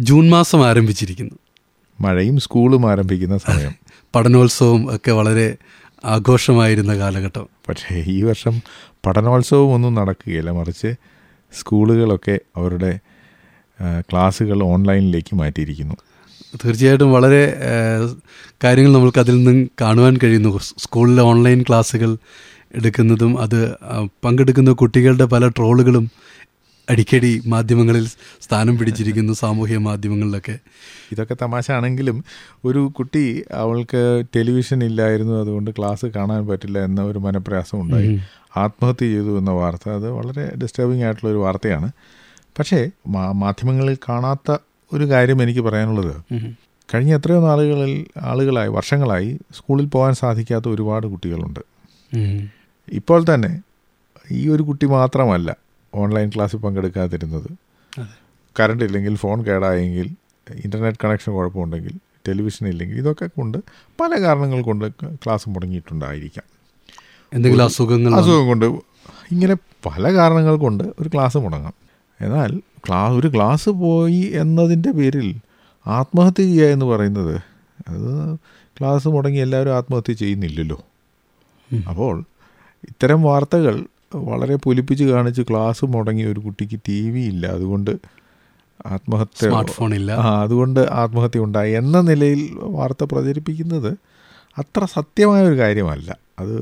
June മാസം ആരംഭിച്ചിരിക്കുന്നു മഴയും സ്കൂളും ആരംഭിക്കുന്ന സമയം പഠനോത്സവം ഒക്കെ വളരെ ആഘോഷമായിരുന്ന കാലഘട്ടം പക്ഷേ ഈ വർഷം പഠനോത്സവം ഒന്നും നടക്കുകയില്ല മറിച്ച് സ്കൂളുകളൊക്കെ അവരുടെ ആ, ക്ലാസ്സുകൾ ഓൺലൈനിലേക്ക് മാറ്റിയിരിക്കുന്നു തീർച്ചയായിട്ടും വളരെ ഏഹ്, കാര്യങ്ങൾ നമുക്ക് അതിൽ നിന്നും കാണുവാൻ കഴിയുന്നു സ് സ്കൂളിലെ ഓൺലൈൻ ക്ലാസ്സുകൾ എടുക്കുന്നതും അത് ആ, പങ്കെടുക്കുന്ന കുട്ടികളുടെ പല ട്രോളുകളും അടിക്കടി മാധ്യമങ്ങളിൽ സ്ഥാനം പിടിച്ചിരിക്കുന്നു സാമൂഹ്യ മാധ്യമങ്ങളിലൊക്കെ ഇതൊക്കെ തമാശ ആണെങ്കിലും ഒരു കുട്ടി അവൾക്ക് ടെലിവിഷൻ ഇല്ലായിരുന്നു അതുകൊണ്ട് ക്ലാസ് കാണാൻ പറ്റില്ല എന്ന ഒരു മനപ്രയാസം ഉണ്ടായി ആത്മഹത്യ ചെയ്തു എന്ന വാർത്ത അത് വളരെ ഡിസ്റ്റർബിംഗ് ആയിട്ടുള്ള ഒരു വാർത്തയാണ് പക്ഷേ മാ- മാധ്യമങ്ങളിൽ കാണാത്ത ഒരു കാര്യം എനിക്ക് പറയാനുള്ളത് ഉം. കഴിഞ്ഞ എത്രയോ നാളുകളിൽ ആളുകളായി വർഷങ്ങളായി സ്കൂളിൽ പോകാൻ സാധിക്കാത്ത ഒരുപാട് കുട്ടികളുണ്ട് ഉം. ഇപ്പോൾ തന്നെ ഈ ഒരു കുട്ടി മാത്രമല്ല ഓൺലൈൻ ക്ലാസ്സിൽ പങ്കെടുക്കാതിരുന്നത് അതെ. കറണ്ട് ഇല്ലെങ്കിൽ ഫോൺ കേടായെങ്കിൽ ഇൻ്റർനെറ്റ് കണക്ഷൻ കുഴപ്പമുണ്ടെങ്കിൽ ടെലിവിഷൻ ഇല്ലെങ്കിൽ ഇതൊക്കെ കൊണ്ട് പല കാരണങ്ങൾ കൊണ്ട് ക്ലാസ് മുടങ്ങിയിട്ടുണ്ടായിരിക്കാം എന്തെങ്കിലും അസുഖങ്ങൾ അസുഖം കൊണ്ട് ഇങ്ങനെ പല കാരണങ്ങൾ കൊണ്ട് ഒരു ക്ലാസ് മുടങ്ങാം എന്നാൽ ക്ലാ ഒരു ക്ലാസ് പോയി എന്നതിൻ്റെ പേരിൽ ആത്മഹത്യ ചെയ്യുക എന്ന് പറയുന്നത് അത് ക്ലാസ് മുടങ്ങി എല്ലാവരും ആത്മഹത്യ ചെയ്യുന്നില്ലല്ലോ ഉം. അപ്പോൾ ഇത്തരം വാർത്തകൾ വളരെ പൊലിപ്പിച്ച് കാണിച്ച് ക്ലാസ് മുടങ്ങിയ ഒരു കുട്ടിക്ക് ടി വി ഇല്ല അതുകൊണ്ട് ആത്മഹത്യ സ്മാർട്ട് ഫോൺ ഇല്ല ആ അതുകൊണ്ട് ആത്മഹത്യ ഉണ്ടായി എന്ന നിലയിൽ വാർത്ത പ്രചരിപ്പിക്കുന്നത് അത്ര സത്യമായ ഒരു കാര്യമല്ല അത്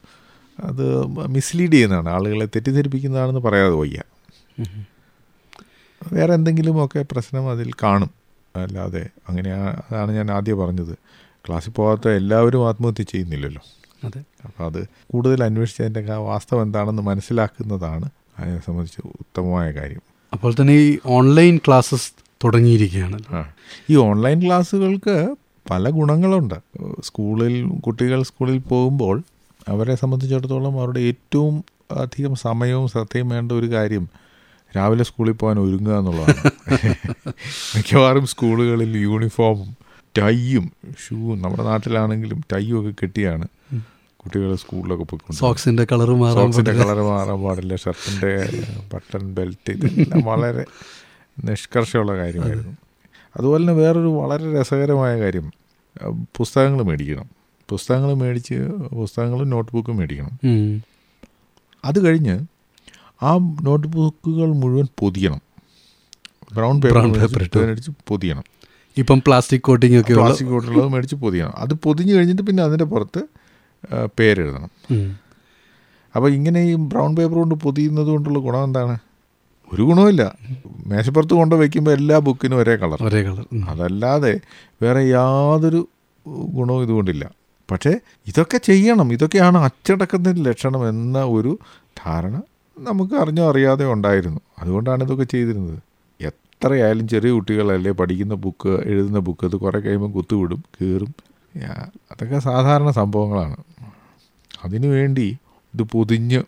അത് മിസ്ലീഡ് ചെയ്യുന്നതാണ് ആളുകളെ തെറ്റിദ്ധരിപ്പിക്കുന്നതാണെന്ന് പറയാതെ വയ്യ ഉം. വേറെ എന്തെങ്കിലുമൊക്കെ പ്രശ്നം അതിൽ കാണും അല്ലാതെ അങ്ങനെ അതാണ് ഞാൻ ആദ്യം പറഞ്ഞത് ക്ലാസ്സിൽ പോകാത്ത എല്ലാവരും ആത്മഹത്യ ചെയ്യുന്നില്ലല്ലോ അതെ അപ്പോൾ അത് കൂടുതൽ അന്വേഷിച്ചതിൻ്റെ ആ വാസ്തവം എന്താണെന്ന് മനസ്സിലാക്കുന്നതാണ് അതിനെ സംബന്ധിച്ച് ഉത്തമമായ കാര്യം അപ്പോൾ തന്നെ ഈ ഓൺലൈൻ ക്ലാസ്സസ് തുടങ്ങിയിരിക്കുകയാണല്ലോ ആ ഈ ഓൺലൈൻ ക്ലാസ്സുകൾക്ക് പല ഗുണങ്ങളുണ്ട് സ്കൂളിൽ കുട്ടികൾ സ്കൂളിൽ പോകുമ്പോൾ അവരെ സംബന്ധിച്ചിടത്തോളം അവരുടെ ഏറ്റവും അധികം സമയവും ശ്രദ്ധയും വേണ്ട ഒരു കാര്യം രാവിലെ സ്കൂളിൽ പോകാൻ ഒരുങ്ങുക എന്നുള്ളതാണ് മിക്കവാറും സ്കൂളുകളിൽ യൂണിഫോമും ടൈയും ഷൂവും നമ്മുടെ നാട്ടിലാണെങ്കിലും ടൈയും ഒക്കെ കെട്ടിയാണ് കുട്ടികൾ സ്കൂളിലൊക്കെ പോയിക്കൊണ്ട് സോക്സിന്റെ കളർ മാറാൻ സോക്സിന്റെ പാടില്ല. കളർ മാറാൻ പാടില്ല ഷർട്ടിന്റെ ബട്ടൺ ബെൽറ്റ് ഇതെല്ലാം വളരെ നിഷ്കർഷമുള്ള കാര്യമായിരുന്നു അതുപോലെ തന്നെ വേറൊരു വളരെ രസകരമായ കാര്യം പുസ്തകങ്ങൾ മേടിക്കണം പുസ്തകങ്ങൾ മേടിച്ച് പുസ്തകങ്ങളും നോട്ട്ബുക്കും മേടിക്കണം ഉം. അത് കഴിഞ്ഞ് ആ നോട്ട് ബുക്കുകൾ മുഴുവൻ പൊതിയണം ബ്രൗൺ Brown പേപ്പർ paper ഇട്ട്. മേടിച്ച് പൊതിയണം ഇപ്പം പ്ലാസ്റ്റിക് കോട്ടിംഗ് ഒക്കെ ഉള്ള പ്ലാസ്റ്റിക് കോട്ടുള്ളത് മേടിച്ച് പൊതിയണം അത് പൊതിഞ്ഞ് കഴിഞ്ഞിട്ട് പിന്നെ അതിൻ്റെ പുറത്ത് ആ, പേരെഴുതണം ഉം. അപ്പോൾ ഇങ്ങനെ ഈ ബ്രൗൺ പേപ്പർ കൊണ്ട് പൊതിയുന്നത് കൊണ്ടുള്ള ഗുണം എന്താണ് ഒരു ഗുണമില്ല മേശപ്പുറത്ത് കൊണ്ട് വയ്ക്കുമ്പോൾ എല്ലാ ബുക്കിനും ഒരേ കളർ ഒരേ കളർ അതല്ലാതെ വേറെ യാതൊരു ഗുണവും ഇതുകൊണ്ടില്ല പക്ഷേ ഇതൊക്കെ ചെയ്യണം ഇതൊക്കെയാണ് അച്ചടക്കത്തിൻ്റെ ലക്ഷണം എന്ന ഒരു ധാരണ നമുക്ക് അറിഞ്ഞോ അറിയാതെ ഉണ്ടായിരുന്നു അതുകൊണ്ടാണ് ഇതൊക്കെ ചെയ്തിരുന്നത് എത്രയായാലും ചെറിയ കുട്ടികളല്ലേ പഠിക്കുന്ന ബുക്ക് എഴുതുന്ന ബുക്ക് അത് കുറേ കഴിയുമ്പോൾ കുത്തുവിടും കീറും യാ- അതൊക്കെ സാധാരണ സംഭവങ്ങളാണ് അതിനു വേണ്ടി ഇത് പൊതിഞ്ഞ്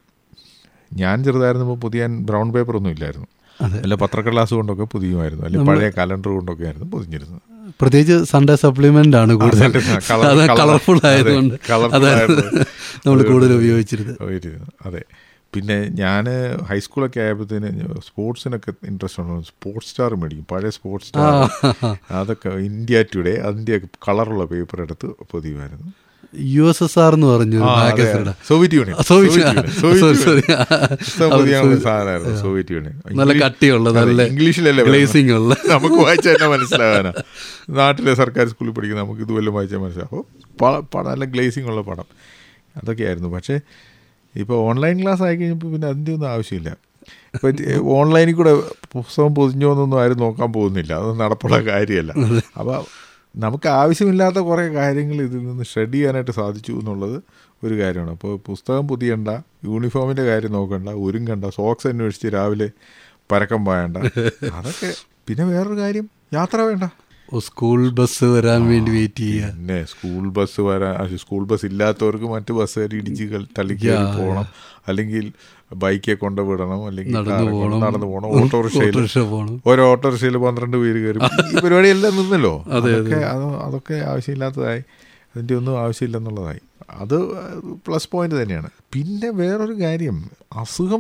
ഞാൻ ചെറുതായിരുന്നപ്പോൾ പൊതിയാൻ ബ്രൗൺ പേപ്പർ ഒന്നും ഇല്ലായിരുന്നു അതെ അല്ല പത്രക്കടലാസ് കൊണ്ടൊക്കെ പൊതിയുമായിരുന്നു അല്ലെങ്കിൽ നമ്മള് പഴയ കലണ്ടർ കൊണ്ടൊക്കെ ആയിരുന്നു പൊതിഞ്ഞിരുന്നത് പ്രത്യേകിച്ച് സൺഡേ സപ്ലിമെന്റ് ആണ് കൂടുതൽ കളർ- അത് കളർ- കളർഫുൾ അതെ, ആയതുകൊണ്ട് കളർഫുൾ അതായിരുന്നു ആയതുകൊണ്ട് നമ്മൾ കൂടുതൽ അതുകൊണ്ട് ഉപയോഗിച്ചിരുന്നത് പോയിരുന്നു. അതെ പിന്നെ ഞാൻ ഹൈസ്കൂളൊക്കെ ആയപ്പോഴത്തേന് സ്പോർട്സിനൊക്കെ ഇൻട്രസ്റ്റ് ഉണ്ടോ സ്പോർട്സ് സ്റ്റാർ മേടിക്കും പഴയ സ്പോർട്സ് ആ സ്റ്റാർ അതൊക്കെ ഇന്ത്യ ടുഡേ അതിൻ്റെ കളറുള്ള പേപ്പർ എടുത്ത് പൊതിയുമായിരുന്നു യു എസ് എസ് ആർ എന്ന് പറഞ്ഞു ആ, അതെ, മാഗസിനുടെ Soviet Union Soviet Soviet Union. Soviet sorry sorry Union. പുസ്തകം പൊതിയാനുള്ള സാധനമായിരുന്നു സോവിയറ്റ് യൂണിയൻ നല്ല ഇംഗ്ലീഷ്- കട്ടിയുള്ള അതെ, നല്ല ഇംഗ്ലീഷിലല്ലേ വരുന്നത്? ഗ്ലേസിംഗ് ഉള്ള നമുക്ക് വായിച്ചാൽ തന്നെ മനസ്സിലാകാനാ നാട്ടിലെ സർക്കാർ സ്കൂളിൽ പഠിക്കുന്ന നമുക്ക് ഇതുവല്ലം വായിച്ചാൽ മനസ്സിലാവും പ- പടം നല്ല ഗ്ലേസിംഗ് ഉള്ള പടം അതൊക്കെയായിരുന്നു പക്ഷേ ഇപ്പോൾ ഓൺലൈൻ ക്ലാസ് ആയി കഴിഞ്ഞപ്പോൾ പിന്നെ അതിൻ്റെ ഒന്നും ആവശ്യമില്ല ഇപ്പം ഓൺലൈനിൽ കൂടെ പുസ്തകം പൊതിഞ്ഞോ എന്നൊന്നും ആരും നോക്കാൻ പോകുന്നില്ല അതൊന്നും നടപ്പുള്ള കാര്യമല്ല അപ്പോൾ നമുക്ക് ആവശ്യമില്ലാത്ത കുറേ കാര്യങ്ങൾ ഇതിൽ നിന്ന് ഷെഡ് ചെയ്യാനായിട്ട് സാധിച്ചു എന്നുള്ളത് ഒരു കാര്യമാണ് അപ്പോൾ പുസ്തകം പൊതിയണ്ട യൂണിഫോമിൻ്റെ കാര്യം നോക്കണ്ട ഒരുങ്ങണ്ട സോക്സ് അന്വേഷിച്ച് രാവിലെ പരക്കം പായണ്ട അതൊക്കെ പിന്നെ വേറൊരു കാര്യം യാത്ര വേണ്ട ഓ, സ്കൂൾ ബസ് വരാൻ വേണ്ടി വെയിറ്റ് ചെയ്യുക പിന്നെ സ്കൂൾ ബസ് വരാൻ ആ, സ്കൂൾ ബസ് ഇല്ലാത്തവർക്ക് മറ്റ് ബസ്സുകാർ ഇടിച്ച് കൾ- തള്ളിക്കയറി യാ, പോകണം അല്ലെങ്കിൽ ബൈക്കെ കൊണ്ട് വിടണം അല്ലെങ്കിൽ നടന്നു കാറ് കൊണ്ട് പോകണം നടന്നു പോകണം ഓട്ടോറിക്ഷയിൽ ഓട്ടോറിക്ഷ പോകണം ഓരോ ഓട്ടോറിക്ഷയിൽ പന്ത്രണ്ട് പേര് കയറി ഈ പരിപാടിയെല്ലാം നിന്നല്ലോ അതെ, അതൊക്കെ അത് അതൊക്കെ ആവശ്യമില്ലാത്തതായി അതിൻ്റെ ഒന്നും ആവശ്യമില്ലെന്നുള്ളതായി അത് പ്ലസ് പോയിന്റ് തന്നെയാണ് പിന്നെ വേറൊരു കാര്യം അസുഖം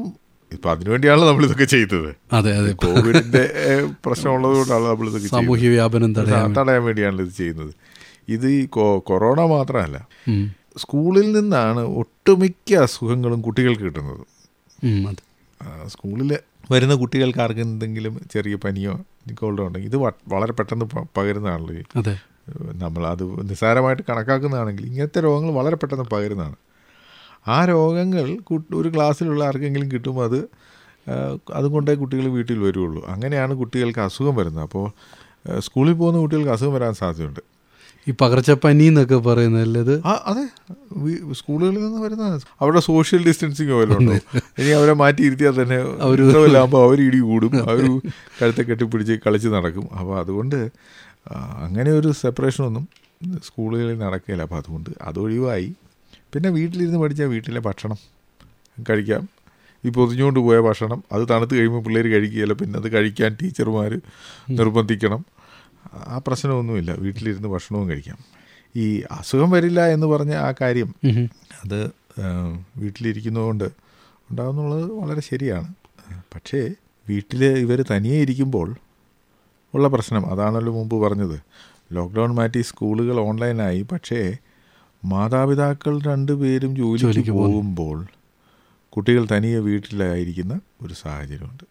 ഇപ്പം അതിനുവേണ്ടിയാണല്ലോ നമ്മളിതൊക്കെ ചെയ്തത് അതെ അതെ കോവിഡിന്റെ ഏഹ്, പ്രശ്നമുള്ളത് കൊണ്ടാണ് നമ്മളിതൊക്കെ ചെയ്യുന്നത് സാമൂഹ്യ വ്യാപനം തടയാൻ തടയാൻ വേണ്ടിയാണല്ലോ ഇത് ചെയ്യുന്നത് ഇത് ഈ കൊ- കൊറോണ മാത്രമല്ല ഉം. സ്കൂളിൽ നിന്നാണ് ഒട്ടുമിക്ക അസുഖങ്ങളും കുട്ടികൾക്ക് കിട്ടുന്നത് ഉം, അതെ ആ, സ്കൂളിൽ വരുന്ന കുട്ടികൾക്ക് ആർക്കും എന്തെങ്കിലും ചെറിയ പനിയോ കോൾഡോ ഉണ്ടെങ്കിൽ ഇത് വ- വളരെ പെട്ടെന്ന് പ- പകരുന്നതാണല്ലോ ഈ അതെ നമ്മൾ അത് നിസ്സാരമായിട്ട് കണക്കാക്കുന്നതാണെങ്കിൽ ഇങ്ങനത്തെ രോഗങ്ങൾ വളരെ പെട്ടെന്ന് പകരുന്നതാണ് ആ രോഗങ്ങൾ കു- ഒരു ക്ലാസ്സിലുള്ള ആർക്കെങ്കിലും കിട്ടുമ്പോൾ അത് ആ, അതുകൊണ്ടേ കുട്ടികൾ വീട്ടിൽ വരുള്ളൂ അങ്ങനെയാണ് കുട്ടികൾക്ക് അസുഖം വരുന്നത് അപ്പോൾ ആ, സ്കൂളിൽ പോകുന്ന കുട്ടികൾക്ക് അസുഖം വരാൻ സാധ്യതയുണ്ട് ഈ പകർച്ചപ്പനി എന്നൊക്കെ പറയുന്നതല്ലേ ഇത് ആ അതെ വീ- സ്കൂളുകളിൽ നിന്ന് വരുന്നതാണ് അവിടെ സോഷ്യൽ ഡിസ്റ്റൻസിങ് വല്ലതുണ്ടോ ഇനി അവരെ മാറ്റി ഇരുത്തിയാൽ തന്നെ അവര് അവരില്ലാകുമ്പോൾ അവർ ഇടി കൂടും അവർ കഴുത്തെ കെട്ടിപ്പിടിച്ച് കളിച്ച് നടക്കും അപ്പോൾ അതുകൊണ്ട് ആ, അങ്ങനെ ഒരു സെപ്പറേഷനൊന്നും സ്കൂളുകളിൽ നടക്കില്ല അപ്പോൾ അതുകൊണ്ട് അതൊഴിവായി പിന്നെ വീട്ടിലിരുന്ന് പഠിച്ചാൽ വീട്ടിലെ ഭക്ഷണം കഴിക്കാം ഈ പൊതിഞ്ഞുകൊണ്ട് പോയ ഭക്ഷണം അത് തണുത്ത് കഴിയുമ്പോൾ പിള്ളേർ കഴിക്കുകയില്ല പിന്നെ അത് കഴിക്കാൻ ടീച്ചർമാർ നിർബന്ധിക്കണം ആ പ്രശ്നമൊന്നുമില്ല വീട്ടിലിരുന്ന് ഭക്ഷണവും കഴിക്കാം ഈ അസുഖം വരില്ല എന്ന് പറഞ്ഞ ആ കാര്യം ഉം. അത് ആ, വീട്ടിലിരിക്കുന്നതുകൊണ്ട് ഉണ്ടാകുന്നുള്ളത് വളരെ ശരിയാണ് പക്ഷേ വീട്ടിൽ ഇവർ തനിയെ ഇരിക്കുമ്പോൾ ഉള്ള പ്രശ്നം അതാണല്ലോ മുമ്പ് പറഞ്ഞത് ലോക്ക്ഡൗൺ മാറ്റി സ്കൂളുകൾ ഓൺലൈനായി പക്ഷേ മാതാപിതാക്കൾ രണ്ടുപേരും ജോലിക്ക് ജോലിക്ക് പോകുന്നു. പോകുമ്പോൾ കുട്ടികൾ തനിയെ വീട്ടിലായിരിക്കുന്ന ഒരു സാഹചര്യമുണ്ട്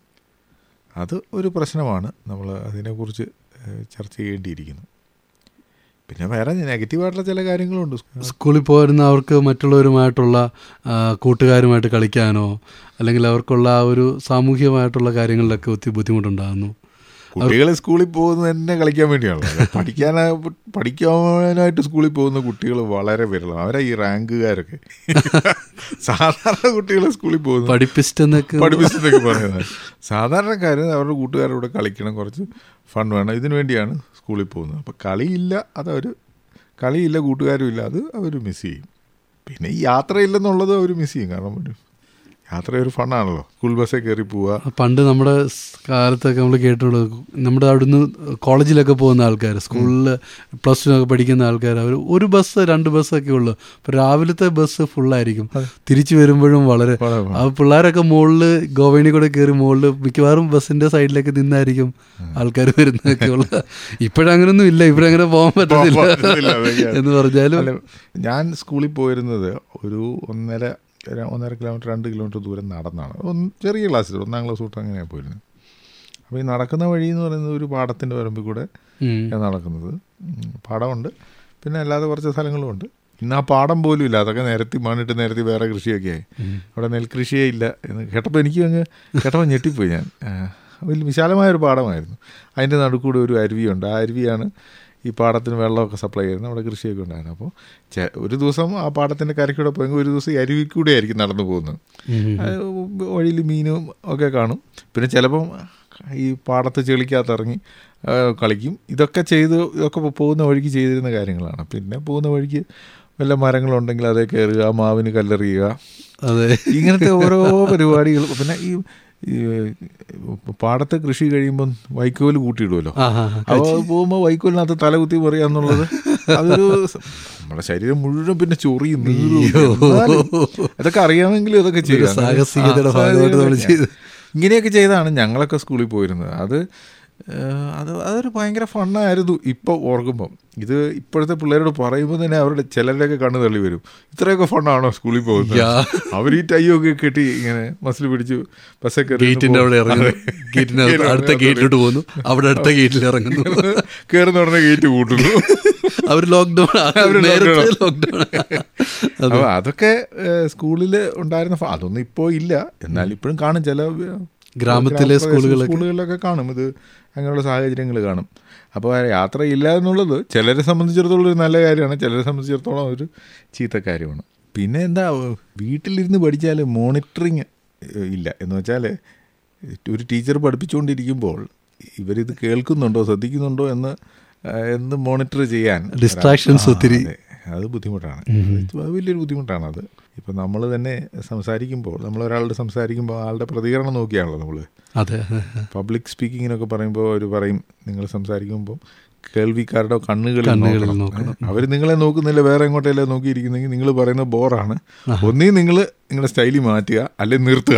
അത് ഒരു പ്രശ്നമാണ് നമ്മൾ അതിനെക്കുറിച്ച് ഏഹ്, ചർച്ച ചെയ്യേണ്ടിയിരിക്കുന്നു പിന്നെ വേറെ നെഗറ്റീവായിട്ടുള്ള ചില കാര്യങ്ങളുണ്ട് സ്കൂളിൽ പോയിരുന്ന അവർക്ക് മറ്റുള്ളവരുമായിട്ടുള്ള ആ, കൂട്ടുകാരുമായിട്ട് കളിക്കാനോ അല്ലെങ്കിൽ അവർക്കുള്ള ആ ഒരു സാമൂഹികമായിട്ടുള്ള കാര്യങ്ങളിലൊക്കെ ഒത്തിരി ബുദ്ധിമുട്ടുണ്ടാകുന്നു കുട്ടികൾ സ്കൂളിൽ പോകുന്നത് തന്നെ കളിക്കാൻ വേണ്ടിയാണല്ലോ പഠിക്കാൻ പഠിക്കാനായിട്ട് സ്കൂളിൽ പോകുന്ന കുട്ടികൾ വളരെ വിരളമാണ് അവരാ ഈ റാങ്കുകാരൊക്കെ സാധാരണ കുട്ടികൾ സ്കൂളിൽ പോകുന്നു പഠിപ്പിസ്റ്റ് എന്നൊക്കെ പഠിപ്പിച്ചതൊക്കെ പറയുന്നത് സാധാരണക്കാർ അവരുടെ കൂട്ടുകാരുടെ കൂടെ കളിക്കണം കുറച്ച് ഫൺ വേണം ഇതിനു വേണ്ടിയാണ് സ്കൂളിൽ പോകുന്നത് അപ്പോൾ കളിയില്ല അതവർ കളിയില്ല കൂട്ടുകാരും ഇല്ല അത് അവർ മിസ് ചെയ്യും പിന്നെ ഈ യാത്രയില്ലെന്നുള്ളത് അവർ മിസ് ചെയ്യും കാരണം ഒരു യാത്ര ഒരു ഫണ്ണാണല്ലോ സ്കൂൾ ബസ്സിൽ കയറി പോവുക പണ്ട് നമ്മുടെ സ് കാലത്തൊക്കെ നമ്മൾ കേട്ടുള്ളൂ നമ്മുടെ അവിടുന്ന് കോളേജിലൊക്കെ പോകുന്ന ആൾക്കാർ സ്കൂളിൽ പ്ലസ് ടു ഒക്കെ പഠിക്കുന്ന ആൾക്കാർ അവർ ഒരു ബസ് രണ്ട് ബസ്സൊക്കെ ഉള്ളു അപ്പോൾ രാവിലത്തെ ബസ് ഫുള്ളായിരിക്കും തിരിച്ചു വരുമ്പോഴും വളരെ വളരെ ആ പിള്ളേരൊക്കെ മുകളിൽ ഗോവേണി കൂടെ കയറി മുകളിൽ മിക്കവാറും ബസ്സിന്റെ സൈഡിലേക്ക് നിന്നായിരിക്കും ആൾക്കാർ വരുന്നതൊക്കെ ഉള്ളത് ഇപ്പോഴങ്ങനൊന്നും ഇല്ല ഇവരങ്ങനെ പോകാൻ പറ്റത്തില്ല, പറ്റത്തില്ല അതൊക്കെയാണ്. എന്ന് പറഞ്ഞാലും അല്ല ഞാൻ സ്കൂളിൽ പോയിരുന്നത് ഒരു ഒന്നര ഒരു ഒന്നര കിലോമീറ്റർ രണ്ട് കിലോമീറ്റർ ദൂരം നടന്നാണ് ഒന്ന് ചെറിയ ക്ലാസ്സിൽ ഒന്നാം ക്ലാസ് തൊട്ട് അങ്ങനെയാണ് പോയിരുന്നത് അപ്പോൾ ഈ നടക്കുന്ന വഴി എന്ന് പറയുന്നത് ഒരു പാടത്തിൻ്റെ വരമ്പിൽ കൂടെ ഉം. ആണ് നടക്കുന്നത് ഉം, പാടമുണ്ട് പിന്നെ അല്ലാതെ കുറച്ച് സ്ഥലങ്ങളും ഉണ്ട് ഇന്ന് ആ പാടം പോലും ഇല്ല അതൊക്കെ നിരത്തി മണ്ണിട്ട് നിരത്തി വേറെ കൃഷിയൊക്കെ ആയി അവിടെ നെൽകൃഷിയേ ഇല്ല എന്ന് കേട്ടപ്പോൾ എനിക്ക് അങ്ങ് കേട്ടപ്പോൾ ഞെട്ടിപ്പോയി ഞാൻ ആ, വലിയ വിശാലമായൊരു പാടമായിരുന്നു അതിൻ്റെ നടുക്കൂടെ ഒരു അരുവിയുണ്ട് ആ അരുവിയാണ് ഈ പാടത്തിന് വെള്ളമൊക്കെ സപ്ലൈ ചെയ്യുന്നത് അവിടെ കൃഷിയൊക്കെ ഉണ്ടായിരുന്നു അപ്പോൾ ചെ- ഒരു ദിവസം ആ പാടത്തിൻ്റെ കരയ്ക്കൂടെ പോയെങ്കിൽ ഒരു ദിവസം ഈ അരുവിക്കൂടെ ആയിരിക്കും നടന്നു പോകുന്നത് ഉം. വഴിയിൽ മീനും ഒക്കെ കാണും പിന്നെ ചിലപ്പം ഈ പാടത്ത് ചെളിക്കകത്ത് ഇറങ്ങി ആ, കളിക്കും ഇതൊക്കെ ചെയ്ത് ഇതൊക്കെ പോകുന്ന വഴിക്ക് ചെയ്തിരുന്ന കാര്യങ്ങളാണ് പിന്നെ പോകുന്ന വഴിക്ക് വല്ല മരങ്ങളുണ്ടെങ്കിൽ അതേ കയറുക മാവിന് കല്ലെറിയുക അതെ ഇങ്ങനത്തെ ഓരോ പരിപാടികൾ പിന്നെ ഈ ഈ പാടത്തെ കൃഷി കഴിയുമ്പം വൈക്കോല് കൂട്ടിയിടുമല്ലോ ആ ആ അപ്പോൾ അത് പോകുമ്പോൾ വൈക്കോലിനകത്ത് തലകുത്തി പറയുക എന്നുള്ളത് അതൊരു സ- നമ്മുടെ ശരീരം മുഴുവൻ പിന്നെ ചൊറിയും നീറും എന്നാലും അതൊക്കെ അറിയാമെങ്കിലും ഇതൊക്കെ ഒരു ചെയ്യാം സാഹസികതയുടെ ആ, ഭാഗമായിട്ട് നമ്മൾ സാഹസികത. ചെയ്ത് ഇങ്ങനെയൊക്കെ ചെയ്താണ് ഞങ്ങളൊക്കെ സ്കൂളിൽ പോയിരുന്നത് അത് ഏഹ്, അത് അതൊരു ഭയങ്കര ഫണ്ണായിരുന്നു ഇപ്പോൾ ഓർക്കുമ്പം ഇത് ഇപ്പോഴത്തെ പിള്ളേരോട് പറയുമ്പോൾ തന്നെ അവരുടെ ചിലരുടെയൊക്കെ കണ്ണ് തള്ളി വരും ഇത്രയൊക്കെ ഫണ്ണാണോ സ്കൂളിൽ പോകുന്നത് യാ. അവർ ഈ ടൈയൊക്കെ കെട്ടി ഇങ്ങനെ മസിൽ പിടിച്ച് ബസ്സൊക്കെ കയറി ഗേറ്റിന്റെ അവിടെ ഇറങ്ങുന്നു അതെ. ഗേറ്റിന്റെ ഗേറ്റിന്റെ അടുത്ത അവിടെ ഗേറ്റിലോട്ട് പോകുന്നു അവിടെ അടുത്ത ഗേറ്റിൽ ഇറങ്ങുന്നു കയറുന്ന ഉടനെ ഗേറ്റ് കൂട്ടുന്നു അവർ ലോക്ക്ഡൌൺ അവര് നേരത്തെ lockdown. ലോക്ക്ഡൌൺ അപ്പോൾ അതൊക്കെ സ്കൂളിൽ ഉണ്ടായിരുന്ന ഫ- അതൊന്നും ഇപ്പോൾ ഇല്ല എന്നാൽ ഇപ്പോഴും കാണും ചില ഏഹ്, ഗ്രാമത്തിലെ ഗ്രാമപ്രദേശ സ്കൂളുകളൊക്കെ. സ്കൂളുകളിലൊക്കെ കാണും ഇത് അങ്ങനെയുള്ള സാഹചര്യങ്ങൾ കാണും അപ്പോൾ യാത്ര ഇല്ല എന്നുള്ളത് ചിലരെ സംബന്ധിച്ചിടത്തോളം ഒരു നല്ല കാര്യമാണ് ചിലരെ സംബന്ധിച്ചിടത്തോളം ഒരു ചീത്ത കാര്യമാണ് പിന്നെ എന്താ വീട്ടിലിരുന്ന് പഠിച്ചാൽ മോണിറ്ററിങ് ഇല്ല എന്ന് വെച്ചാൽ ഒരു ടീച്ചർ പഠിപ്പിച്ചുകൊണ്ടിരിക്കുമ്പോൾ ഇവരിത് കേൾക്കുന്നുണ്ടോ ശ്രദ്ധിക്കുന്നുണ്ടോ എന്ന് ആ, എന്ന് മോണിറ്റർ ചെയ്യാൻ Distractions ആ, ഒത്തിരി. അതെ. അത് ബുദ്ധിമുട്ടാണ് അത് വലിയൊരു ബുദ്ധിമുട്ടാണ് അത് ഇപ്പം നമ്മൾ തന്നെ സംസാരിക്കുമ്പോൾ നമ്മൾ ഒരാളോട് സംസാരിക്കുമ്പോൾ ആളുടെ പ്രതികരണം നോക്കിയാണല്ലോ നമ്മൾ അതെ അതെ പബ്ലിക് സ്പീക്കിങ്ങിനൊക്കെ പറയുമ്പോൾ അവർ പറയും നിങ്ങൾ സംസാരിക്കുമ്പോൾ കേൾവിക്കാരുടെ കണ്ണുകളിൽ കണ്ണുകളിൽ നോക്കണം നോക്കണം. അവർ നിങ്ങളെ നോക്കുന്നില്ല വേറെ എങ്ങോട്ടെല്ലാം നോക്കിയിരിക്കുന്നെങ്കിൽ നിങ്ങൾ പറയുന്ന ബോറാണ് ഒന്നീ നിങ്ങൾ നിങ്ങളുടെ സ്റ്റൈലിൽ മാറ്റുക അല്ലെ നിർത്തുക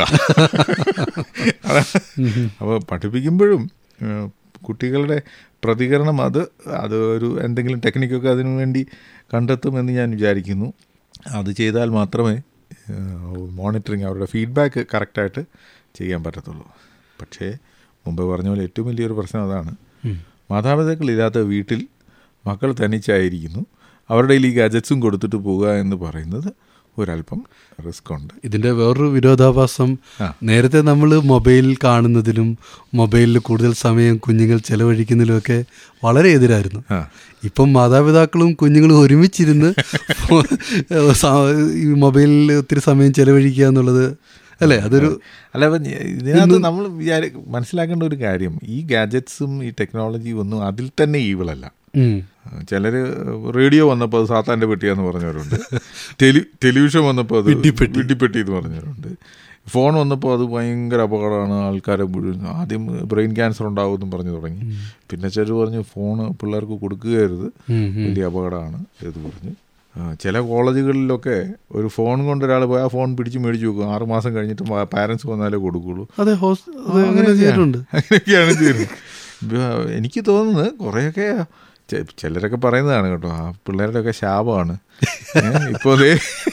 അപ്പോൾ പഠിപ്പിക്കുമ്പോഴും ഏഹ്, കുട്ടികളുടെ പ്രതികരണം അത് അത് ഒരു എന്തെങ്കിലും ടെക്നിക്കൊക്കെ അതിനു വേണ്ടി കണ്ടെത്തുമെന്ന് ഞാൻ വിചാരിക്കുന്നു അത് ചെയ്താൽ മാത്രമേ മോണിറ്ററിങ് അവരുടെ ഫീഡ്ബാക്ക് കറക്റ്റായിട്ട് ചെയ്യാൻ പറ്റത്തുള്ളൂ പക്ഷേ മുമ്പ് പറഞ്ഞ പോലെ ഏറ്റവും വലിയൊരു പ്രശ്നം അതാണ് മാതാപിതാക്കളില്ലാത്ത വീട്ടിൽ മക്കൾ തനിച്ചായിരിക്കുന്നു അവരുടെ കയ്യിൽ ഈ ഗജറ്റ്സും കൊടുത്തിട്ട് പോകുക എന്ന് പറയുന്നത് ഒരല്പം റിസ്ക് ഉണ്ട് ഇതിന്റെ വേറൊരു വിരോധാഭാസം ആ. നേരത്തെ നമ്മൾ മൊബൈൽ കാണുന്നതിലും മൊബൈലിൽ കൂടുതൽ സമയം കുഞ്ഞുങ്ങൾ ചെലവഴിക്കുന്നതിലുമൊക്കെ വളരെ എതിരായിരുന്നു ആ ഇപ്പം മാതാപിതാക്കളും കുഞ്ഞുങ്ങളും ഒരുമിച്ചിരുന്ന് സ- ഈ മൊബൈലിൽ ഒത്തിരി സമയം ചെലവഴിക്കുക എന്നുള്ളത് അല്ലേ അതൊരു അല്ല അപ്പം ഇതിനകത്ത് നമ്മൾ വിചാരി മനസ്സിലാക്കേണ്ട ഒരു കാര്യം ഈ ഗാജറ്റ്സും ഈ ടെക്നോളജിയും ഒന്നും അതിൽ തന്നെ ഈവിളല്ല ഉം, ചിലർ റേഡിയോ വന്നപ്പോൾ അത് സാത്താൻ്റെ പെട്ടിയാന്ന് പറഞ്ഞവരുണ്ട് ടെലി ടെലിവിഷൻ വന്നപ്പോൾ അത് വിഡ്ഢിപ്പെട്ടി. വിഡ്ഢിപ്പെട്ടി എന്ന് പറഞ്ഞവരുണ്ട് ഫോൺ വന്നപ്പോൾ അത് ഭയങ്കര അപകടമാണ് ആൾക്കാരെ മുഴുവൻ ആദ്യം ബ്രെയിൻ ക്യാൻസർ ഉണ്ടാവുമെന്നും പറഞ്ഞു തുടങ്ങി പിന്നെ ചിലർ പറഞ്ഞു ഫോൺ പിള്ളേർക്ക് കൊടുക്കുകയരുത് ഉം, ഉം. വലിയ അപകടമാണ് എന്ന് പറഞ്ഞു ആ, ചില കോളേജുകളിലൊക്കെ ഒരു ഫോൺ കൊണ്ട് ഒരാൾ പോയി ആ ഫോൺ പിടിച്ച് മേടിച്ച് വെക്കും ആറ് മാസം കഴിഞ്ഞിട്ട് പാരൻസ് വന്നാലേ കൊടുക്കുള്ളൂ അതെ ഹോസ് അത് ആ, അങ്ങനെ ചെയ്തിട്ടുണ്ട് അങ്ങനെയൊക്കെയാണ് ചെയ്യുന്നത് ഇപ്പൊ എനിക്ക് തോന്നുന്നത് കുറേയൊക്കെ ചെ- ചിലരൊക്കെ പറയുന്നതാണ് കേട്ടോ ആ പിള്ളേരുടെയൊക്കെ ശാപമാണ് ഇപ്പോൾ അതേ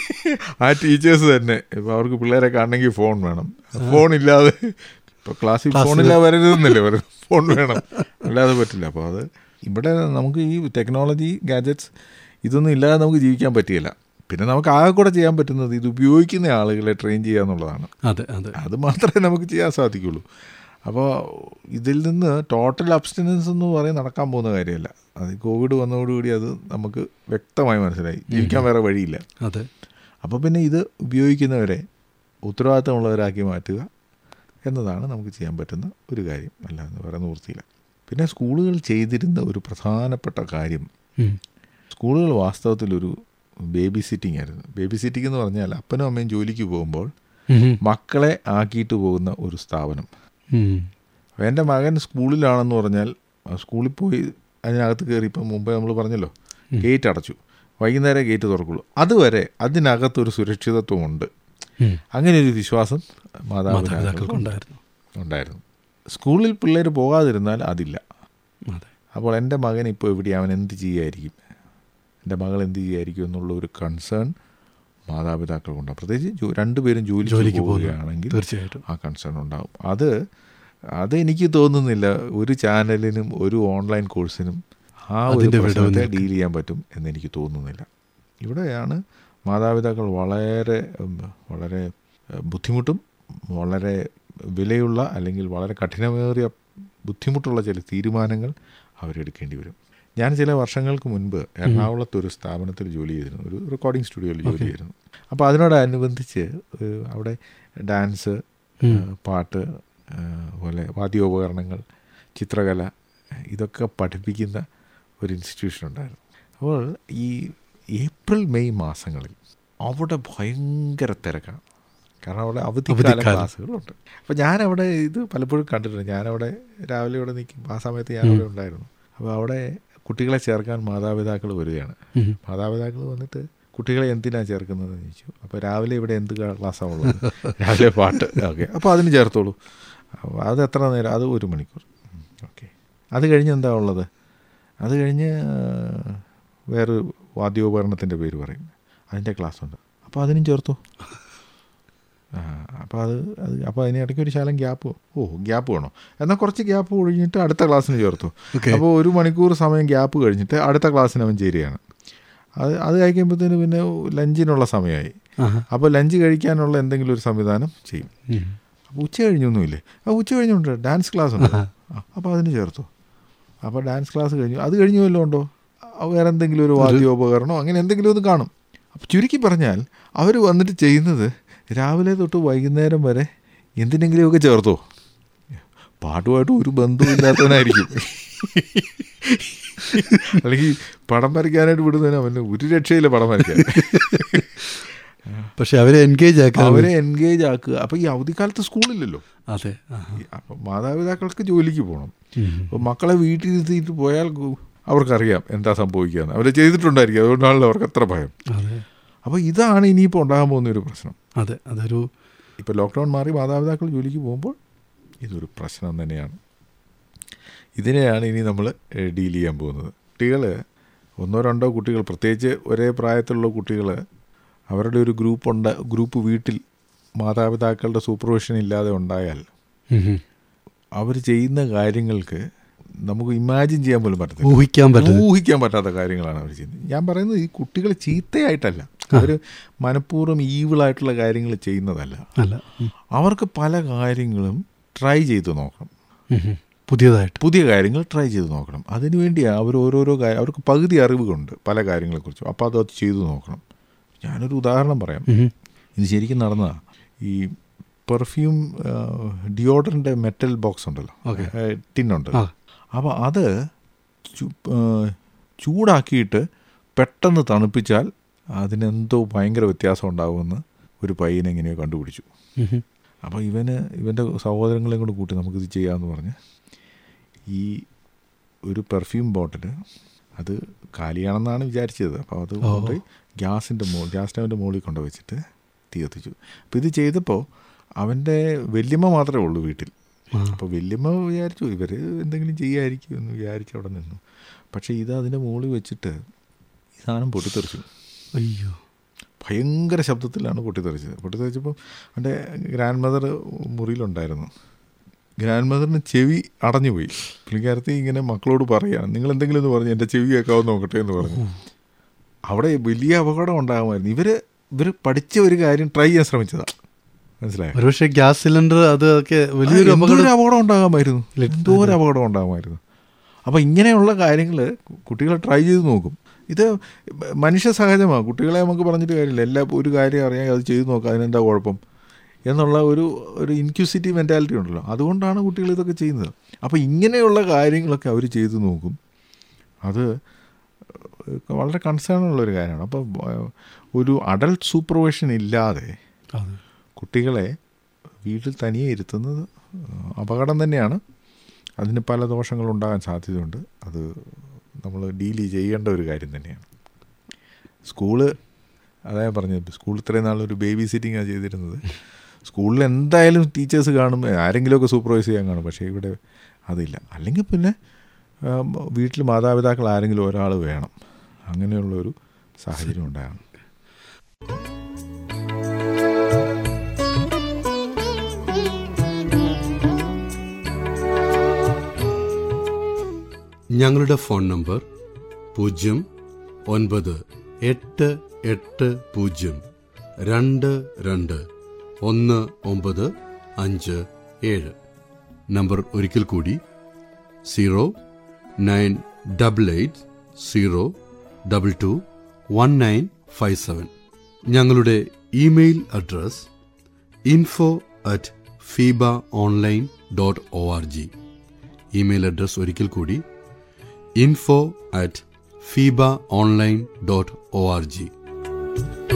ആ ടീച്ചേഴ്സ് തന്നെ ഇപ്പൊ അവർക്ക് പിള്ളേരെ കാണണമെങ്കിൽ ഫോൺ വേണം ഫോൺ ഇല്ലാതെ ഇപ്പൊ ക്ലാസ്സിൽ ഫോണില്ലാതെ വരരുതെന്നല്ലേ പറയുന്നത് ഫോൺ വേണം അല്ലാതെ പറ്റില്ല അപ്പോൾ അത് ഇവിടെ നമുക്ക് ഈ ടെക്നോളജി ഗാജറ്റ്സ് ഇതൊന്നും ഇല്ലാതെ നമുക്ക് ജീവിക്കാൻ പറ്റിയില്ല പിന്നെ നമുക്ക് ആകെ കൂടെ ചെയ്യാൻ പറ്റുന്നത് ഇത് ഉപയോഗിക്കുന്ന ആളുകളെ ട്രെയിൻ ചെയ്യുക എന്നുള്ളതാണ് അതെ അതെ അത് മാത്രമേ നമുക്ക് ചെയ്യാൻ സാധിക്കുള്ളൂ അപ്പോൾ ഇതിൽ നിന്ന് ടോട്ടൽ അബ്സ്റ്റിനൻസ് എന്ന് പറയും നടക്കാൻ പോകുന്ന കാര്യമല്ല അത് കോവിഡ് വന്നതോടുകൂടി അത് നമുക്ക് വ്യക്തമായി മനസ്സിലായി ജീവിക്കാൻ വേറെ വഴിയില്ല അതെ അപ്പോൾ പിന്നെ ഇത് ഉപയോഗിക്കുന്നവരെ ഉത്തരവാദിത്തമുള്ളവരാക്കി മാറ്റുക എന്നതാണ് നമുക്ക് ചെയ്യാൻ പറ്റുന്ന ഒരു കാര്യം അല്ലാതെ വേറെ നിവൃത്തിയില്ല പിന്നെ സ്കൂളുകൾ ചെയ്തിരുന്ന ഒരു പ്രധാനപ്പെട്ട കാര്യം ഉം. സ്കൂളുകൾ വാസ്തവത്തിലൊരു ബേബി സിറ്റിംഗ് ആയിരുന്നു ബേബി സിറ്റിംഗ് എന്ന് പറഞ്ഞാൽ അപ്പനും അമ്മയും ജോലിക്ക് പോകുമ്പോൾ ഉം, മക്കളെ ആക്കിയിട്ട് പോകുന്ന ഒരു സ്ഥാപനം ഉം. അപ്പോൾ എൻ്റെ മകൻ സ്കൂളിലാണെന്ന് പറഞ്ഞാൽ ആ സ്കൂളിൽ പോയി അതിനകത്ത് കയറി ഇപ്പം മുമ്പേ നമ്മൾ പറഞ്ഞല്ലോ ഗേറ്റ് അടച്ചു വൈകുന്നേരം ഗേറ്റ് തുറക്കുള്ളൂ അതുവരെ അതിനകത്തൊരു സുരക്ഷിതത്വമുണ്ട് ഉം. അങ്ങനെ ഒരു വിശ്വാസം മാതാപിതാക്കൾക്ക് മാതാപിതാക്കൾക്കുണ്ടായിരുന്നു ഉണ്ടായിരുന്നു സ്കൂളിൽ പിള്ളേർ പോകാതിരുന്നാൽ അതില്ല അതെ അപ്പോൾ എൻ്റെ മകൻ ഇപ്പോൾ എവിടെയാണ് അവൻ എന്ത് ചെയ്യുമായിരിക്കും എൻ്റെ മകൾ എന്ത് ചെയ്യുമായിരിക്കും എന്നുള്ള ഒരു കൺസേൺ മാതാപിതാക്കൾക്കുണ്ടാകും പ്രത്യേകിച്ച് ജോ- രണ്ടുപേരും ജോലിക്ക് ജോലിക്ക് പോവുകയാണെങ്കിൽ തീർച്ചയായിട്ടും ആ കൺസേൺ ഉണ്ടാവും അത് അത് എനിക്ക് തോന്നുന്നില്ല ഒരു ചാനലിനും ഒരു ഓൺലൈൻ കോഴ്സിനും ആ ഒരു അതിന്റെ വിടവ് പ്രശ്നത്തെ നിൽക്കും. ഡീൽ ചെയ്യാൻ പറ്റും എന്ന് എനിക്ക് തോന്നുന്നില്ല ഇവിടെയാണ് മാതാപിതാക്കൾ വളരെ ഉം, വളരെ ഏഹ്, ബുദ്ധിമുട്ടും വളരെ വിലയുള്ള അല്ലെങ്കിൽ വളരെ കഠിനമേറിയ ബുദ്ധിമുട്ടുള്ള ചില തീരുമാനങ്ങൾ അവരെടുക്കേണ്ടി വരും ഞാൻ ചില വർഷങ്ങൾക്ക് മുൻപ് എറണാകുളത്ത് ഒരു സ്ഥാപനത്തിൽ ജോലി ചെയ്തിരുന്നു ഒരു റെക്കോർഡിംഗ് സ്റ്റുഡിയോയിൽ ജോലി Okay. ചെയ്തിരുന്നു അപ്പോൾ അതിനോടനുബന്ധിച്ച് ഏഹ്, അവിടെ ഡാൻസ് ഉം. ഏഹ്, പാട്ട് ഏഹ്, പോലെ വാദ്യോപകരണങ്ങൾ ചിത്രകല ഇതൊക്കെ പഠിപ്പിക്കുന്ന ഒരു ഇൻസ്റ്റിറ്റ്യൂഷൻ ഉണ്ടായിരുന്നു അപ്പോൾ ഈ ഏപ്രിൽ മെയ് മാസങ്ങളിൽ അവിടെ ഭയങ്കര തിരക്കാണ് കാരണം അവിടെ അവധിക്കാല അവധിക്കാലം. ക്ലാസ്സുകളുണ്ട് അപ്പോൾ ഞാനവിടെ ഇത് പലപ്പോഴും കണ്ടിട്ടുണ്ട് ഞാനവിടെ രാവിലെ ഇവിടെ നിൽക്കും ആ സമയത്ത് ഞാനവിടെ ഉണ്ടായിരുന്നു അപ്പോൾ അവിടെ കുട്ടികളെ ചേർക്കാൻ മാതാപിതാക്കൾ വരികയാണ് ഉം. മാതാപിതാക്കൾ വന്നിട്ട് കുട്ടികളെ എന്തിനാണ് ചേർക്കുന്നതെന്ന് ചോദിച്ചു അപ്പോൾ രാവിലെ ഇവിടെ എന്ത് ക്ലാസ്സാണ് ഉള്ളത് രാവിലെ പാട്ട് ഓക്കെ അപ്പോൾ അതിന് ചേർത്തോളൂ അപ്പോൾ അത് എത്ര നേരം അത് ഒരു മണിക്കൂർ ഓക്കെ അത് കഴിഞ്ഞ് എന്താ ഉള്ളത് അത് കഴിഞ്ഞ് ആ, വേറൊരു വാദ്യോപകരണത്തിൻ്റെ പേര് പറയും അതിൻ്റെ ക്ലാസ് ഉണ്ട് അപ്പോൾ അതിനും ചേർത്തു ആ അപ്പോൾ അത് അത് അപ്പോൾ അതിനിടയ്ക്ക് ഒരു ശാലം ഗ്യാപ്പ് ഓ ഗ്യാപ്പ് വേണോ എന്നാൽ കുറച്ച് ഗ്യാപ്പ് കഴിഞ്ഞിട്ട് അടുത്ത ക്ലാസ്സിന് ചേർത്തു Okay. അപ്പോൾ ഒരു മണിക്കൂർ സമയം ഗ്യാപ്പ് കഴിഞ്ഞിട്ട് അടുത്ത ക്ലാസ്സിന് അവൻ ചേരുകയാണ് അത് അത് കഴിക്കുമ്പോഴത്തേന് പിന്നെ ലഞ്ചിനുള്ള സമയമായി ആഹാ. അപ്പോൾ ലഞ്ച് കഴിക്കാനുള്ള എന്തെങ്കിലും ഒരു സംവിധാനം ചെയ്യും ഉം. അപ്പോൾ ഉച്ച കഴിഞ്ഞൊന്നുമില്ലേ ആ ഉച്ച കഴിഞ്ഞുണ്ട് ഡാൻസ് ക്ലാസ് ഉണ്ട് ആ, അപ്പോൾ അതിന് ചേർത്തു അപ്പോൾ ഡാൻസ് ക്ലാസ് കഴിഞ്ഞു അത് കഴിഞ്ഞു വല്ലതും ഉണ്ടോ ആ, വേറെ എന്തെങ്കിലും ഒരു വാദ്യോപകരണമോ അങ്ങനെ എന്തെങ്കിലും ഒന്ന് കാണും അപ്പോൾ ചുരുക്കി പറഞ്ഞാൽ അവർ വന്നിട്ട് ചെയ്യുന്നത് രാവിലെ തൊട്ട് വൈകുന്നേരം വരെ എന്തിനെങ്കിലുമൊക്കെ ചേർത്തോ പാട്ടുമായിട്ട് ഒരു ബന്ധവുമില്ലാത്തവനായിരിക്കും അല്ലെങ്കിൽ പടം വരയ്ക്കാനായിട്ട് വിടുന്നതിന് അവന് ഒരു രക്ഷയില്ല പടം വരയ്ക്കാൻ പക്ഷെ അവരെ എൻഗേജ് ആക്കാൻ അവരെ എൻഗേജ് ആക്കുക അപ്പോൾ ഈ അവധിക്കാലത്ത് സ്കൂളില്ലല്ലോ അതെ ആഹാ. ഈ- അപ്പം മാതാപിതാക്കൾക്ക് ജോലിക്ക് പോകണം ഉം. അപ്പോൾ മക്കളെ വീട്ടിലിരുത്തിയിട്ട് പോയാൽ ഗു- അവർക്കറിയാം എന്താ സംഭവിക്കുകയെന്ന് അവർ ചെയ്തിട്ടുണ്ടായിരിക്കും അതുകൊണ്ടാണല്ലോ അവർക്ക് അത്ര ഭയം അതെ അപ്പോൾ ഇതാണ് ഇനിയിപ്പോൾ ഉണ്ടാകാൻ പോകുന്ന ഒരു പ്രശ്നം അതെ അതൊരു ഇപ്പോൾ ലോക്ക്ഡൗൺ മാറി മാതാപിതാക്കൾ ജോലിക്ക് പോകുമ്പോൾ ഇതൊരു പ്രശ്നം തന്നെയാണ് ഇതിനെയാണ് ഇനി നമ്മൾ ഡീൽ ചെയ്യാൻ പോകുന്നത് കുട്ടികൾ ഒന്നോ രണ്ടോ കുട്ടികൾ പ്രത്യേകിച്ച് ഒരേ പ്രായത്തിലുള്ള കുട്ടികൾ അവരുടെ ഒരു ഗ്രൂപ്പ് ഉണ്ട് ഗ്രൂപ്പ് വീട്ടിൽ മാതാപിതാക്കളുടെ സൂപ്പർവിഷൻ ഇല്ലാതെ ഉണ്ടായാൽ ഉം ഉം. അവർ ചെയ്യുന്ന കാര്യങ്ങൾക്ക് നമുക്ക് ഇമാജിൻ ചെയ്യാൻ പോലും പറ്റത്തില്ല ഊഹിക്കാൻ പറ്റില്ല ഊഹിക്കാൻ പറ്റാത്ത കാര്യങ്ങളാണ് അവർ ചെയ്യുന്നത് ഞാൻ പറയുന്നത് ഈ കുട്ടികൾ ചീത്തയായിട്ടല്ല അവർ മനഃപൂർവ്വം ഈവിളായിട്ടുള്ള കാര്യങ്ങൾ ചെയ്യുന്നതല്ല അല്ല ഉം. അവർക്ക് പല കാര്യങ്ങളും ട്രൈ ചെയ്ത് നോക്കണം ഉം ഉം. പുതിയതായിട്ട് പുതിയ കാര്യങ്ങൾ ട്രൈ ചെയ്ത് നോക്കണം അതിനുവേണ്ടിയാണ് അവർ ഓരോരോ കാര്യം അവർക്ക് പകുതി അറിവുകളുണ്ട് പല കാര്യങ്ങളെക്കുറിച്ചും അപ്പോൾ അത് ചെയ്തു നോക്കണം ഞാനൊരു ഉദാഹരണം പറയാം ഉം ഉം. ഇത് ശരിക്കും നടന്നതാണ് ഈ പെർഫ്യൂം ഡിയോഡറിൻ്റെ മെറ്റൽ ബോക്സ് ഉണ്ടല്ലോ Okay. ടിന്നുണ്ട് ആ. അപ്പോൾ അത് ചു- ആ, ചൂടാക്കിയിട്ട് പെട്ടെന്ന് തണുപ്പിച്ചാൽ അതിനെന്തോ ഭയങ്കര വ്യത്യാസം ഉണ്ടാകുമെന്ന് ഒരു പയ്യനെ എങ്ങനെയോ കണ്ടുപിടിച്ചു ഉം ഉം. അപ്പോൾ ഇവന് ഇവൻ്റെ സഹോദരങ്ങളെയും കൂടെ കൂട്ടി നമുക്കിത് ചെയ്യാമെന്ന് പറഞ്ഞ് ഈ ഒരു പെർഫ്യൂം ബോട്ടിൽ അത് കാലിയാണെന്നാണ് വിചാരിച്ചത് അപ്പോൾ അത് ഓ. കൊണ്ട് ഗ്യാസിൻ്റെ മോ ഗ്യാസ് സ്റ്റവിൻ്റെ മുകളിൽ കൊണ്ട് വെച്ചിട്ട് തീ കത്തിച്ചു അപ്പോൾ ഇത് ചെയ്തപ്പോൾ അവൻ്റെ വല്യമ്മ മാത്രമേ ഉള്ളൂ വീട്ടിൽ ആ. അപ്പോൾ വല്യമ്മ വിചാരിച്ചു ഇവർ എന്തെങ്കിലും ചെയ്യായിരിക്കും എന്ന് വിചാരിച്ച് അവിടെ നിന്നു പക്ഷേ ഇത് അതിൻ്റെ മുകളിൽ വെച്ചിട്ട് ഈ സാധനം പൊട്ടിത്തെറിച്ചു അയ്യോ ഭയങ്കര ശബ്ദത്തിലാണ് പൊട്ടിത്തെറിച്ചത് പൊട്ടിത്തെറിച്ചപ്പോൾ എൻ്റെ ഗ്രാൻഡ് മദർ മുറിയിലുണ്ടായിരുന്നു ഗ്രാൻഡ് മദറിന് ചെവി അടഞ്ഞുപോയി പുള്ളിക്കാരത്തി ഇങ്ങനെ മക്കളോട് പറയുകയാണ് നിങ്ങൾ എന്തെങ്കിലും ഒന്ന് പറഞ്ഞു എൻ്റെ ചെവി കേൾക്കാമെന്ന് നോക്കട്ടെ എന്ന് പറഞ്ഞു അവിടെ വലിയ അപകടം ഉണ്ടാകുമായിരുന്നു ഇവർ ഇവർ പഠിച്ച ഒരു കാര്യം ട്രൈ ചെയ്യാൻ ശ്രമിച്ചതാണ് മനസ്സിലായോ ഒരുപക്ഷെ ഗ്യാസ് സിലിണ്ടർ അതൊക്കെ വലിയൊരു ആ, എന്തോരം അപകടം അപകടം ഉണ്ടാകാമായിരുന്നു ഇല്ല, എന്തോ ഒരു അപകടം ഉണ്ടാകുമായിരുന്നു അപ്പോൾ ഇങ്ങനെയുള്ള കാര്യങ്ങൾ കുട്ടികൾ ട്രൈ ചെയ്ത് നോക്കും ഇത് മനുഷ്യ സഹജമാണ് കുട്ടികളെ നമുക്ക് പറഞ്ഞിട്ട് കാര്യമില്ല എല്ലാ ഒരു കാര്യം അറിയാൻ അത് ചെയ്ത് നോക്കാം അതിനെന്താ കുഴപ്പം എന്നുള്ള ഒരു ഒരു ഇൻക്യൂസിറ്റീവ് മെൻറ്റാലിറ്റി ഉണ്ടല്ലോ അതുകൊണ്ടാണ് കുട്ടികൾ ഇതൊക്കെ ചെയ്യുന്നത് അപ്പോൾ ഇങ്ങനെയുള്ള കാര്യങ്ങളൊക്കെ അവർ ചെയ്തു നോക്കും അത് വളരെ കൺസേൺ ഉള്ളൊരു കാര്യമാണ് അപ്പോൾ ഒരു അഡൽട്ട് സൂപ്പർവിഷൻ ഇല്ലാതെ അതെ. കുട്ടികളെ വീട്ടിൽ തനിയെ ഇരുത്തുന്നത് അപകടം തന്നെയാണ് അതിന് പല ദോഷങ്ങളുണ്ടാകാൻ സാധ്യതയുണ്ട് അത് നമ്മൾ ഡീൽ ചെയ്യേണ്ട ഒരു കാര്യം തന്നെയാണ് സ്കൂള് അതാ ഞാൻ പറഞ്ഞത് സ്കൂൾ ഇത്രയും നാളൊരു ബേബി സിറ്റിംഗാണ് ചെയ്തിരുന്നത് സ്കൂളിൽ എന്തായാലും ടീച്ചേഴ്സ് കാണും ആരെങ്കിലുമൊക്കെ സൂപ്പർവൈസ് ചെയ്യാൻ കാണും പക്ഷേ ഇവിടെ അതില്ല അല്ലെങ്കിൽ പിന്നെ ആം, വീട്ടിൽ മാതാപിതാക്കൾ ആരെങ്കിലും ഒരാൾ വേണം അങ്ങനെയുള്ളൊരു സാഹചര്യം ഉണ്ടാകണം ഞങ്ങളുടെ ഫോൺ നമ്പർ പൂജ്യം ഒൻപത് എട്ട് എട്ട് പൂജ്യം രണ്ട് രണ്ട് ഒന്ന് ഒമ്പത് അഞ്ച് ഏഴ് നമ്പർ ഒരിക്കൽ കൂടി zero nine double eight zero double two one nine five seven ഞങ്ങളുടെ email address info at FEBA online dot O R G email address ഒരിക്കൽ കൂടി info at FEBA online dot O R G